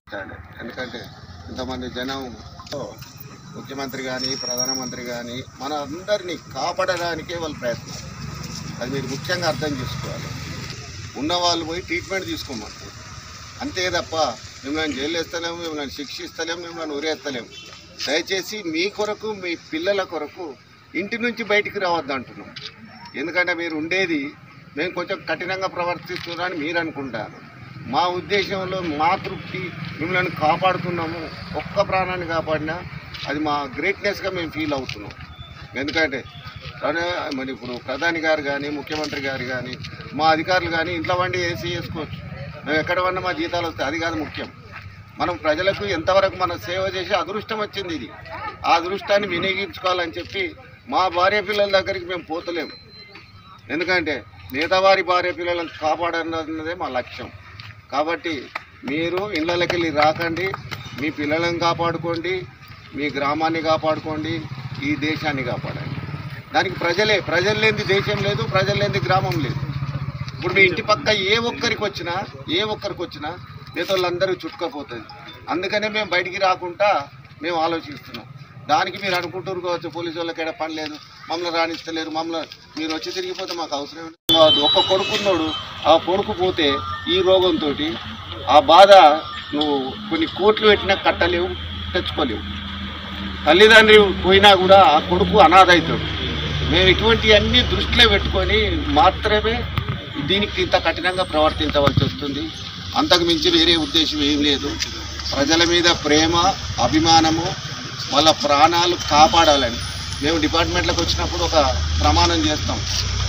చేయాలి. ఎందుకంటే ఇంతమంది జనం ముఖ్యమంత్రి కానీ ప్రధానమంత్రి కానీ మన అందరినీ కాపాడడానికే వాళ్ళ ప్రయత్నం అది మీరు ముఖ్యంగా అర్థం చేసుకోవాలి ఉన్న వాళ్ళు పోయి ట్రీట్మెంట్ తీసుకోమంటారు అంతే తప్ప మిమ్మల్ని జైలు వేస్తలేము మిమ్మల్ని శిక్షిస్తలేము మిమ్మల్ని ఉరేస్తలేము దయచేసి మీ కొరకు మీ పిల్లల కొరకు ఇంటి నుంచి బయటికి రావద్దు అంటున్నాం ఎందుకంటే మీరు ఉండేది మేము కొంచెం కఠినంగా ప్రవర్తిస్తున్నారని మీరు అనుకుంటారు మా ఉద్దేశంలో మా తృప్తి మిమ్మల్ని కాపాడుతున్నాము ఒక్క ప్రాణాన్ని కాపాడినా అది మా గ్రేట్నెస్గా మేము ఫీల్ అవుతున్నాం ఎందుకంటే కానీ మరి ఇప్పుడు ప్రధాని గారు కానీ ముఖ్యమంత్రి గారు కానీ మా అధికారులు కానీ ఇంట్లో వండి ఏసీ చేసుకోవచ్చు మేము ఎక్కడ వన్నా మా జీతాలు వస్తాయి అది కాదు ముఖ్యం మనం ప్రజలకు ఎంతవరకు మనం సేవ చేసి అదృష్టం వచ్చింది ఇది ఆ అదృష్టాన్ని వినియోగించుకోవాలని చెప్పి మా భార్య పిల్లల దగ్గరికి మేము పోతలేము ఎందుకంటే మిగతా వారి భార్య పిల్లలను కాపాడన్నదే మా లక్ష్యం కాబట్టి మీరు ఇళ్ళకి వెళ్ళి రాకండి మీ పిల్లలను కాపాడుకోండి మీ గ్రామాన్ని కాపాడుకోండి ఈ దేశాన్ని కాపాడండి దానికి ప్రజలే ప్రజలు లేని దేశం లేదు ప్రజలు లేని గ్రామం లేదు ఇప్పుడు మీ ఇంటి పక్క ఏ ఒక్కరికి వచ్చినా ఏ ఒక్కరికి వచ్చినా మిగతా వాళ్ళందరూ చుట్టుకపోతుంది అందుకనే మేము బయటికి రాకుండా మేము ఆలోచిస్తున్నాం దానికి మీరు అనుకుంటారు కావచ్చు పోలీసు వాళ్ళకి ఎక్కడ పని లేదు మమ్మల్ని రాణిస్తలేరు మమ్మల్ని మీరు వచ్చి తిరిగిపోతే మాకు అవసరం ఏమి లేదు. ఒక కొడుకున్నాడు ఆ కొడుకు పోతే ఈ రోగంతో ఆ బాధ నువ్వు కొన్ని కోట్లు పెట్టినా కట్టలేవు తెచ్చుకోలేవు తల్లిదండ్రి పోయినా కూడా ఆ కొడుకు అనాథ అవుతాడు మేము ఇటువంటి అన్ని దృష్టిలో పెట్టుకొని మాత్రమే దీనికి ఇంత కఠినంగా ప్రవర్తించవలసి వస్తుంది అంతకు మించి వేరే ఉద్దేశం ఏం లేదు ప్రజల మీద ప్రేమ అభిమానము వాళ్ళ ప్రాణాలు కాపాడాలని మేము డిపార్ట్మెంట్లకు వచ్చినప్పుడు ఒక ప్రమాణం చేస్తాం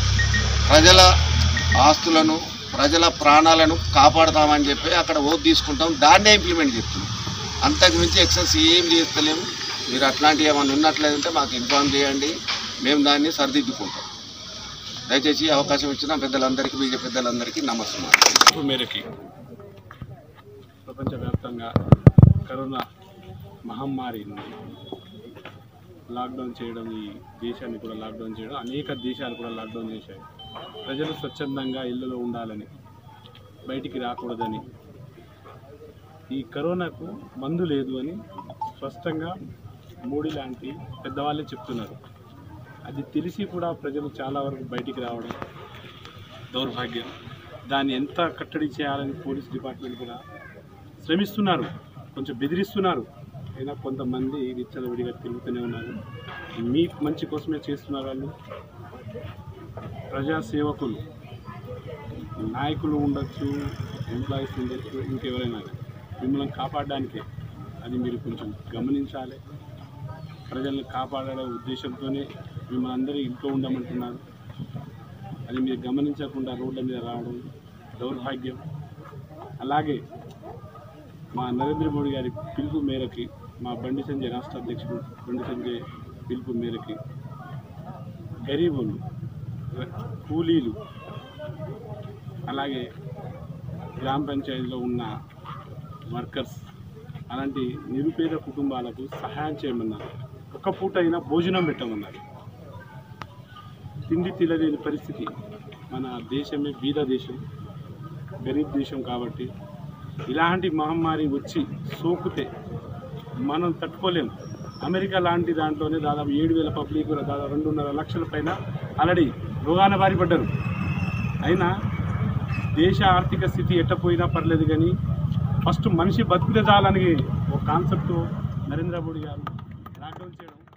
ప్రజల ఆస్తులను ప్రజల ప్రాణాలను కాపాడతామని చెప్పి అక్కడ ఓట్ తీసుకుంటాం దాన్నే ఇంప్లిమెంట్ చేస్తున్నాం అంతకు మించి ఎక్సెస్ ఏం చేస్తలేము మీరు అట్లాంటివి ఏమైనా ఉన్నట్లయితే మాకు ఇన్ఫార్మ్ చేయండి మేము దాన్ని సరిదిద్దుకుంటాం దయచేసి ఈ అవకాశం ఇచ్చిన పెద్దలందరికీ మీడియా పెద్దలందరికీ నమస్కారం పిలుపు మేరకి ప్రపంచవ్యాప్తంగా కరోనా మహమ్మారిని లాక్డౌన్ చేయడం ఈ దేశాన్ని కూడా లాక్డౌన్ చేయడం అనేక దేశాలు కూడా లాక్డౌన్ చేశాయి ప్రజలు స్వచ్ఛందంగా ఇళ్ళలో ఉండాలని బయటికి రాకూడదని ఈ కరోనాకు మందు లేదు అని స్పష్టంగా మోడీ లాంటి పెద్దవాళ్ళే చెప్తున్నారు అది తెలిసి కూడా ప్రజలు చాలా వరకు బయటికి రావడం దౌర్భాగ్యం దాన్ని ఎంత కట్టడి చేయాలని పోలీస్ డిపార్ట్మెంట్ కూడా శ్రమిస్తున్నారు కొంచెం బెదిరిస్తున్నారు అయినా కొంతమంది విచ్చలవిడిగా తిరుగుతూనే ఉన్నారు మీ మంచి కోసమే చేస్తున్నారు వాళ్ళు ప్రజా సేవకులు నాయకులు ఉండొచ్చు ఎంప్లాయీస్ ఉండొచ్చు ఇంకెవరైనా కానీ. మిమ్మల్ని కాపాడడానికే అది మీరు కొంచెం గమనించాలి ప్రజల్ని కాపాడే ఉద్దేశంతోనే మిమ్మల్ని అందరూ ఇంట్లో ఉండమంటున్నారు అది మీరు గమనించకుండా రోడ్ల మీద రావడం దౌర్భాగ్యం అలాగే మా నరేంద్ర మోడీ గారి పిలుపు మేరకి మా బండి సంజయ్ రాష్ట్ర అధ్యక్షుడు బండి సంజయ్ పిలుపు మేరకి గరీబులు కూలీలు అలాగే గ్రామ పంచాయతీలో ఉన్న వర్కర్స్ అలాంటి నిరుపేద కుటుంబాలకు సహాయం చేయమన్నారు ఒక పూట అయినా భోజనం పెట్టమన్నారు తిండి తినలేని పరిస్థితి మన దేశమే బీద దేశం గరీబ్ దేశం కాబట్టి ఇలాంటి మహమ్మారి వచ్చి సోకితే మనం తట్టుకోలేం అమెరికా లాంటి దాంట్లోనే దాదాపు ఏడు వేల పబ్లిక్ దాదాపు రెండున్నర లక్షల పైన ఆల్రెడీ రోగాన బారి పడ్డారు అయినా దేశ ఆర్థిక స్థితి ఎట్టపోయినా పర్లేదు కానీ ఫస్ట్ మనిషి బతుకుతే చాలని ఒక కాన్సెప్ట్ నరేంద్ర మోడీ గారు లాక్డౌన్ చేయడం